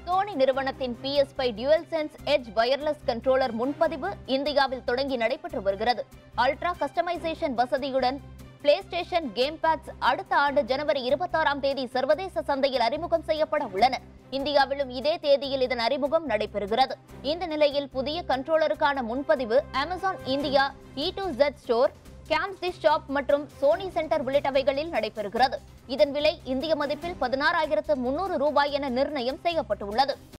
Sony நிறுவனத்தின் PS5 dual sense edge wireless controller முன்பதிவு இந்தியாவில் தொடங்கி நடைபெற்று வருகிறது அல்ட்ரா கஸ்டமைசேஷன் வசதியுடன் பிளே ஸ்டேஷன் கேம் பேட்ஸ் அடுத்த ஆண்டு ஜனவரி இருபத்தாறாம் தேதி சர்வதேச சந்தையில் அறிமுகம் செய்யப்பட உள்ளன இந்தியாவிலும் இதே தேதியில் இதன் அறிமுகம் நடைபெறுகிறது இந்த நிலையில் புதிய கண்ட்ரோலருக்கான முன்பதிவு அமேசான் இந்தியா இ டு ஜெட் ஸ்டோர் கேம்ஸ் தி ஷாப் மற்றும் சோனி சென்டர் உள்ளிட்டவைகளில் நடைபெறுகிறது இதன் விலை இந்திய மதிப்பில் பதினாறாயிரத்து முன்னூறு ரூபாய் என நிர்ணயம் செய்யப்பட்டுள்ளது